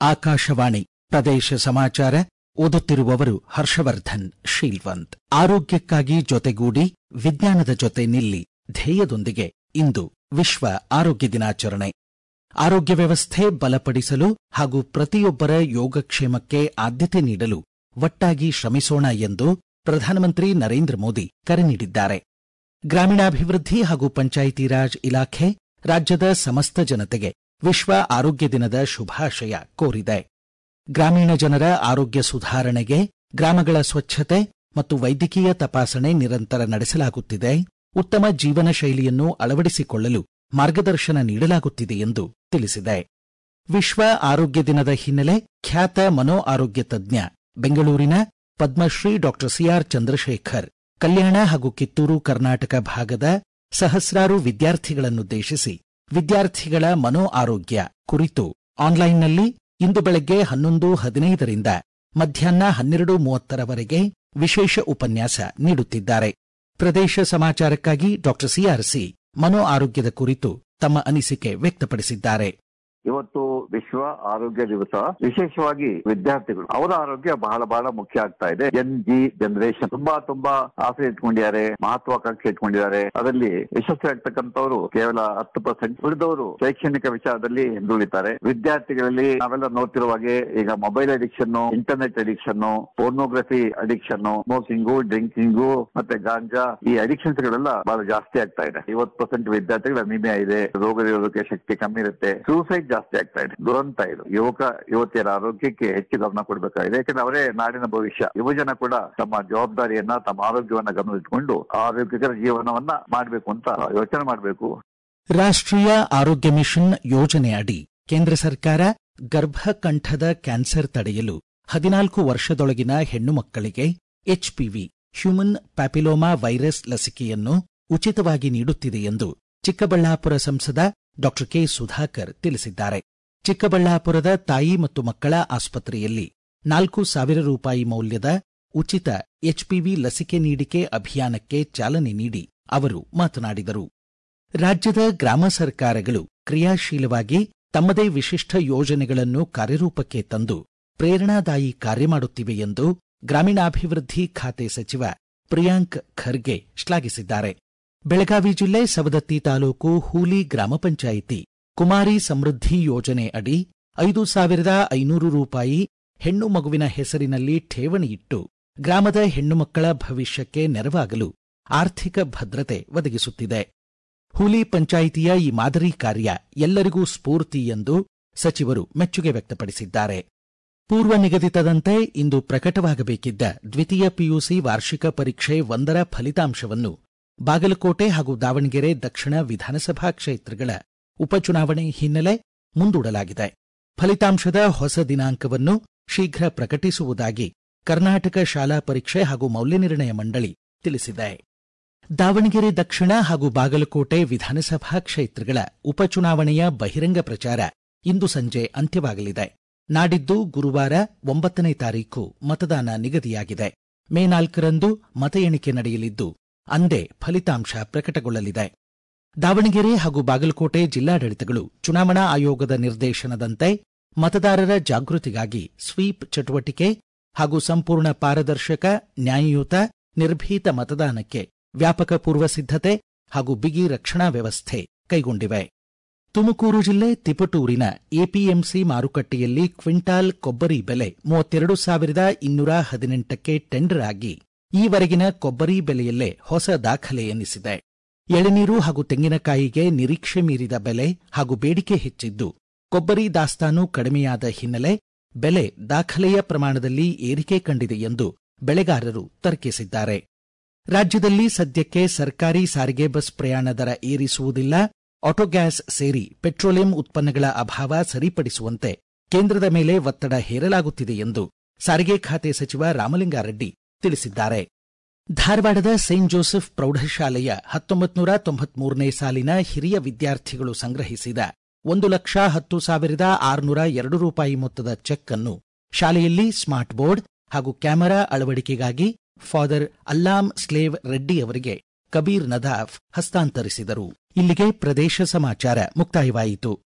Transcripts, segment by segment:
ಆಕಾಶವಾಣಿ ಪ್ರದೇಶ ಸಮಾಚಾರ ಓದುತ್ತಿರುವವರು ಹರ್ಷವರ್ಧನ್ ಶೀಲ್ವಂತ್ ಆರೋಗ್ಯಕ್ಕಾಗಿ ಜೊತೆಗೂಡಿ ವಿಜ್ಞಾನದ ಜೊತೆ ನಿಲ್ಲಿ ಧ್ಯೇಯದೊಂದಿಗೆ ಇಂದು ವಿಶ್ವ ಆರೋಗ್ಯ ದಿನಾಚರಣೆ ಆರೋಗ್ಯ ವ್ಯವಸ್ಥೆ ಬಲಪಡಿಸಲು ಹಾಗೂ ಪ್ರತಿಯೊಬ್ಬರ ಯೋಗಕ್ಷೇಮಕ್ಕೆ ಆದ್ಯತೆ ನೀಡಲು ಒಟ್ಟಾಗಿ ಶ್ರಮಿಸೋಣ ಎಂದು ಪ್ರಧಾನಮಂತ್ರಿ ನರೇಂದ್ರ ಮೋದಿ ಕರೆ ನೀಡಿದ್ದಾರೆ ಗ್ರಾಮೀಣಾಭಿವೃದ್ಧಿ ಹಾಗೂ ಪಂಚಾಯಿತಿ ರಾಜ್ ಇಲಾಖೆ ರಾಜ್ಯದ ಸಮಸ್ತ ಜನತೆಗೆ ವಿಶ್ವ ಆರೋಗ್ಯ ದಿನದ ಶುಭಾಶಯ ಕೋರಿದೆ ಗ್ರಾಮೀಣ ಜನರ ಆರೋಗ್ಯ ಸುಧಾರಣೆಗೆ ಗ್ರಾಮಗಳ ಸ್ವಚ್ಛತೆ ಮತ್ತು ವೈದ್ಯಕೀಯ ತಪಾಸಣೆ ನಿರಂತರ ನಡೆಸಲಾಗುತ್ತಿದೆ ಉತ್ತಮ ಜೀವನ ಶೈಲಿಯನ್ನು ಅಳವಡಿಸಿಕೊಳ್ಳಲು ಮಾರ್ಗದರ್ಶನ ನೀಡಲಾಗುತ್ತಿದೆ ಎಂದು ತಿಳಿಸಿದೆ ವಿಶ್ವ ಆರೋಗ್ಯ ದಿನದ ಹಿನ್ನೆಲೆ ಖ್ಯಾತ ಮನೋ ಆರೋಗ್ಯ ತಜ್ಞ ಬೆಂಗಳೂರಿನ ಪದ್ಮಶ್ರೀ ಡಾಕ್ಟರ್ ಸಿಆರ್ ಚಂದ್ರಶೇಖರ್ ಕಲ್ಯಾಣ ಹಾಗೂ ಕಿತ್ತೂರು ಕರ್ನಾಟಕ ಭಾಗದ ಸಹಸ್ರಾರು ವಿದ್ಯಾರ್ಥಿಗಳನ್ನುದ್ದೇಶಿಸಿ ವಿದ್ಯಾರ್ಥಿಗಳ ಮನೋ ಆರೋಗ್ಯ ಕುರಿತು ಆನ್ಲೈನ್ನಲ್ಲಿ ಇಂದು ಬೆಳಗ್ಗೆ ಹನ್ನೊಂದು ಹದಿನೈದರಿಂದ ಮಧ್ಯಾಹ್ನ ಹನ್ನೆರಡು ಮೂವತ್ತರವರೆಗೆ ವಿಶೇಷ ಉಪನ್ಯಾಸ ನೀಡುತ್ತಿದ್ದಾರೆ ಪ್ರದೇಶ ಸಮಾಚಾರಕ್ಕಾಗಿ ಡಾಕ್ಟರ್ ಸಿಆರ್ಸಿ ಮನೋ ಆರೋಗ್ಯದ ಕುರಿತು ತಮ್ಮ ಅನಿಸಿಕೆ ವ್ಯಕ್ತಪಡಿಸಿದ್ದಾರೆ ಇವತ್ತು ವಿಶ್ವ ಆರೋಗ್ಯ ದಿವಸ ವಿಶೇಷವಾಗಿ ವಿದ್ಯಾರ್ಥಿಗಳು ಅವರ ಆರೋಗ್ಯ ಬಹಳ ಬಹಳ ಮುಖ್ಯ ಆಗ್ತಾ ಇದೆ ಎನ್ ಜಿ ಜನರೇಷನ್ ತುಂಬಾ ತುಂಬಾ ಆಸೆ ಇಟ್ಕೊಂಡಿದ್ದಾರೆ ಮಹತ್ವಾಕಾಂಕ್ಷೆ ಇಟ್ಕೊಂಡಿದ್ದಾರೆ ಅದರಲ್ಲಿ ಯಶಸ್ವಿ ಆಗ್ತಕ್ಕಂಥವ್ರು ಕೇವಲ ಹತ್ತು ಪರ್ಸೆಂಟ್ ಉಳಿದವರು ಶೈಕ್ಷಣಿಕ ವಿಚಾರದಲ್ಲಿ ಹಿಂದುಳಿತಾರೆ ವಿದ್ಯಾರ್ಥಿಗಳಲ್ಲಿ ನಾವೆಲ್ಲ ನೋಡ್ತಿರುವ ಹಾಗೆ ಈಗ mobile addiction internet addiction pornography addiction smoking drinking ಮತ್ತೆ ಗಾಂಜಾ ಈ ಅಡಿಕ್ಷನ್ಸ್ ಗಳೆಲ್ಲ ಬಹಳ ಜಾಸ್ತಿ ಆಗ್ತಾ ಇದೆ ಐವತ್ತು ಪರ್ಸೆಂಟ್ ವಿದ್ಯಾರ್ಥಿಗಳ ಅನಿಮಿಯಾ ಇದೆ ರೋಗ ನಿರೋಧಕ ಶಕ್ತಿ ಕಮ್ಮಿ ಇರುತ್ತೆ ಸೂಸೈಡ್ ಜಾಸ್ತಿ ಆಗ್ತಾ ಇದೆ ದುರಂತ ಇದು ಯುವಕ ಯುವತಿಯರ ಆರೋಗ್ಯಕ್ಕೆ ಹೆಚ್ಚು ಗಮನ ಕೊಡಬೇಕಾಗಿದೆ ಯಾಕಂದ್ರೆ ಅವರೇ ನಾಡಿನ ಭವಿಷ್ಯ ಯುವಜನ ಕೂಡ ತಮ್ಮ ಜವಾಬ್ದಾರಿಯನ್ನ ತಮ್ಮ ಆರೋಗ್ಯವನ್ನ ಗಮನದಲ್ಲಿಟ್ಕೊಂಡು ಆರೋಗ್ಯಕರ ಜೀವನವನ್ನ ಮಾಡಬೇಕು ಅಂತ ಯೋಚನೆ ಮಾಡಬೇಕು ರಾಷ್ಟ್ರೀಯ ಆರೋಗ್ಯ ಮಿಷನ್ ಯೋಜನೆ ಅಡಿ ಕೇಂದ್ರ ಸರ್ಕಾರ ಗರ್ಭಕಂಠದ ಕ್ಯಾನ್ಸರ್ ತಡೆಯಲು ಹದಿನಾಲ್ಕು ವರ್ಷದೊಳಗಿನ ಹೆಣ್ಣು ಮಕ್ಕಳಿಗೆ ಎಚ್ಪಿವಿ ಹ್ಯೂಮನ್ ಪ್ಯಾಪಿಲೋಮಾ ವೈರಸ್ ಲಸಿಕೆಯನ್ನು ಉಚಿತವಾಗಿ ನೀಡುತ್ತಿದೆ ಎಂದು ಚಿಕ್ಕಬಳ್ಳಾಪುರ ಸಂಸದ ಡಾಕ್ಟರ್ ಕೆ ಸುಧಾಕರ್ ತಿಳಿಸಿದ್ದಾರೆ ಚಿಕ್ಕಬಳ್ಳಾಪುರದ ತಾಯಿ ಮತ್ತು ಮಕ್ಕಳ ಆಸ್ಪತ್ರೆಯಲ್ಲಿ ನಾಲ್ಕು ಸಾವಿರ ರೂಪಾಯಿ ಮೌಲ್ಯದ ಉಚಿತ ಎಚ್ಪಿವಿ ಲಸಿಕೆ ನೀಡಿಕೆ ಅಭಿಯಾನಕ್ಕೆ ಚಾಲನೆ ನೀಡಿ ಅವರು ಮಾತನಾಡಿದರು ರಾಜ್ಯದ ಗ್ರಾಮ ಸರ್ಕಾರಗಳು ಕ್ರಿಯಾಶೀಲವಾಗಿ ತಮ್ಮದೇ ವಿಶಿಷ್ಟ ಯೋಜನೆಗಳನ್ನು ಕಾರ್ಯರೂಪಕ್ಕೆ ತಂದು ಪ್ರೇರಣಾದಾಯಿ ಕಾರ್ಯ ಮಾಡುತ್ತಿವೆ ಎಂದು ಗ್ರಾಮೀಣಾಭಿವೃದ್ಧಿ ಖಾತೆ ಸಚಿವ ಪ್ರಿಯಾಂಕ್ ಖರ್ಗೆ ಶ್ಲಾಘಿಸಿದ್ದಾರೆ ಬೆಳಗಾವಿ ಜಿಲ್ಲೆ ಸವದತ್ತಿ ತಾಲೂಕು ಹೂಲಿ ಗ್ರಾಮ ಪಂಚಾಯಿತಿ ಕುಮಾರಿ ಸಮೃದ್ಧಿ ಯೋಜನೆ ಅಡಿ ಐದು ಸಾವಿರದ ಐನೂರು ರೂಪಾಯಿ ಹೆಣ್ಣು ಮಗುವಿನ ಹೆಸರಿನಲ್ಲಿ ಠೇವಣಿ ಇಟ್ಟು ಗ್ರಾಮದ ಹೆಣ್ಣು ಮಕ್ಕಳ ಭವಿಷ್ಯಕ್ಕೆ ನೆರವಾಗಲು ಆರ್ಥಿಕ ಭದ್ರತೆ ಒದಗಿಸುತ್ತಿದೆ ಹೂಲಿ ಪಂಚಾಯಿತಿಯ ಈ ಮಾದರಿ ಕಾರ್ಯ ಎಲ್ಲರಿಗೂ ಸ್ಫೂರ್ತಿ ಎಂದು ಸಚಿವರು ಮೆಚ್ಚುಗೆ ವ್ಯಕ್ತಪಡಿಸಿದ್ದಾರೆ ಪೂರ್ವ ನಿಗದಿತದಂತೆ ಇಂದು ಪ್ರಕಟವಾಗಬೇಕಿದ್ದ ದ್ವಿತೀಯ ಪಿಯುಸಿ ವಾರ್ಷಿಕ ಪರೀಕ್ಷೆ ಒಂದರ ಫಲಿತಾಂಶವನ್ನು ಬಾಗಲಕೋಟೆ ಹಾಗೂ ದಾವಣಗೆರೆ ದಕ್ಷಿಣ ವಿಧಾನಸಭಾ ಕ್ಷೇತ್ರಗಳ ಉಪಚುನಾವಣೆ ಹಿನ್ನೆಲೆ ಮುಂದೂಡಲಾಗಿದೆ ಫಲಿತಾಂಶದ ಹೊಸ ದಿನಾಂಕವನ್ನು ಶೀಘ್ರ ಪ್ರಕಟಿಸುವುದಾಗಿ ಕರ್ನಾಟಕ ಶಾಲಾ ಪರೀಕ್ಷೆ ಹಾಗೂ ಮೌಲ್ಯನಿರ್ಣಯ ಮಂಡಳಿ ತಿಳಿಸಿದೆ ದಾವಣಗೆರೆ ದಕ್ಷಿಣ ಹಾಗೂ ಬಾಗಲಕೋಟೆ ವಿಧಾನಸಭಾ ಕ್ಷೇತ್ರಗಳ ಉಪಚುನಾವಣೆಯ ಬಹಿರಂಗ ಪ್ರಚಾರ ಇಂದು ಸಂಜೆ ಅಂತ್ಯವಾಗಲಿದೆ ನಾಡಿದ್ದು ಗುರುವಾರ ಒಂಬತ್ತನೇ ತಾರೀಖು ಮತದಾನ ನಿಗದಿಯಾಗಿದೆ ಮೇ ನಾಲ್ಕರಂದು ಮತ ಎಣಿಕೆ ನಡೆಯಲಿದ್ದು ಅಂದೇ ಫಲಿತಾಂಶ ಪ್ರಕಟಗೊಳ್ಳಲಿದೆ ದಾವಣಗೆರೆ ಹಾಗೂ ಬಾಗಲಕೋಟೆ ಜಿಲ್ಲಾಡಳಿತಗಳು ಚುನಾವಣಾ ಆಯೋಗದ ನಿರ್ದೇಶನದಂತೆ ಮತದಾರರ ಜಾಗೃತಿಗಾಗಿ ಸ್ವೀಪ್ ಚಟುವಟಿಕೆ ಹಾಗೂ ಸಂಪೂರ್ಣ ಪಾರದರ್ಶಕ ನ್ಯಾಯಯುತ ನಿರ್ಭೀತ ಮತದಾನಕ್ಕೆ ವ್ಯಾಪಕ ಪೂರ್ವ ಸಿದ್ಧತೆ ಹಾಗೂ ಬಿಗಿ ರಕ್ಷಣಾ ವ್ಯವಸ್ಥೆ ಕೈಗೊಂಡಿವೆ ತುಮಕೂರು ಜಿಲ್ಲೆ ತಿಪಟೂರಿನ ಎಪಿಎಂಸಿ ಮಾರುಕಟ್ಟೆಯಲ್ಲಿ ಕ್ವಿಂಟಾಲ್ ಕೊಬ್ಬರಿ ಬೆಲೆ ಮೂವತ್ತೆರಡು ಸಾವಿರದ ಇನ್ನೂರ ಹದಿನೆಂಟಕ್ಕೆ ಟೆಂಡರ್ ಆಗಿ ಈವರೆಗಿನ ಕೊಬ್ಬರಿ ಬೆಲೆಯಲ್ಲೇ ಹೊಸ ದಾಖಲೆ ಎನ್ನಿಸಿದೆ ಎಳೆನೀರು ಹಾಗೂ ತೆಂಗಿನಕಾಯಿಗೆ ನಿರೀಕ್ಷೆ ಮೀರಿದ ಬೆಲೆ ಹಾಗೂ ಬೇಡಿಕೆ ಹೆಚ್ಚಿದ್ದು ಕೊಬ್ಬರಿ ದಾಸ್ತಾನು ಕಡಿಮೆಯಾದ ಹಿನ್ನೆಲೆ ಬೆಲೆ ದಾಖಲೆಯ ಪ್ರಮಾಣದಲ್ಲಿ ಏರಿಕೆ ಕಂಡಿದೆ ಎಂದು ಬೆಳೆಗಾರರು ತರ್ಕಿಸಿದ್ದಾರೆ ರಾಜ್ಯದಲ್ಲಿ ಸದ್ಯಕ್ಕೆ ಸರ್ಕಾರಿ ಸಾರಿಗೆ ಬಸ್ ಪ್ರಯಾಣ ದರ ಏರಿಸುವುದಿಲ್ಲ ಆಟೋಗ್ಯಾಸ್ ಸೇರಿ ಪೆಟ್ರೋಲಿಯಂ ಉತ್ಪನ್ನಗಳ ಅಭಾವ ಸರಿಪಡಿಸುವಂತೆ ಕೇಂದ್ರದ ಮೇಲೆ ಒತ್ತಡ ಹೇರಲಾಗುತ್ತಿದೆ ಎಂದು ಸಾರಿಗೆ ಖಾತೆ ಸಚಿವ ರಾಮಲಿಂಗಾರೆಡ್ಡಿ ತಿಳಿಸಿದ್ದಾರೆ ಧಾರವಾಡದ ಸೇಂಟ್ ಜೋಸೆಫ್ ಪ್ರೌಢಶಾಲೆಯ ಹತ್ತೊಂಬತ್ತು ನೂರ ತೊಂಬತ್ಮೂರನೇ ಸಾಲಿನ ಹಿರಿಯ ವಿದ್ಯಾರ್ಥಿಗಳು ಸಂಗ್ರಹಿಸಿದ ಒಂದು ಲಕ್ಷ ಹತ್ತು ಸಾವಿರದ ಆರುನೂರ ಎರಡು ರೂಪಾಯಿ ಮೊತ್ತದ ಚೆಕ್ ಅನ್ನು ಶಾಲೆಯಲ್ಲಿ ಸ್ಮಾರ್ಟ್ ಬೋರ್ಡ್ ಹಾಗೂ ಕ್ಯಾಮೆರಾ ಅಳವಡಿಕೆಗಾಗಿ ಫಾದರ್ ಅಲ್ಲಾಂ ಸ್ಲೇವ್ ರೆಡ್ಡಿ ಅವರಿಗೆ ಕಬೀರ್ ನದಾಫ್ ಹಸ್ತಾಂತರಿಸಿದರು ಇಲ್ಲಿಗೆ ಪ್ರದೇಶ ಸಮಾಚಾರ ಮುಕ್ತಾಯವಾಯಿತು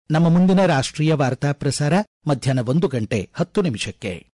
ನಮ್ಮ ಮುಂದಿನ ರಾಷ್ಟ್ರೀಯ ವಾರ್ತಾ ಪ್ರಸಾರ ಮಧ್ಯಾಹ್ನ ಒಂದು ಗಂಟೆ ಹತ್ತು ನಿಮಿಷಕ್ಕೆ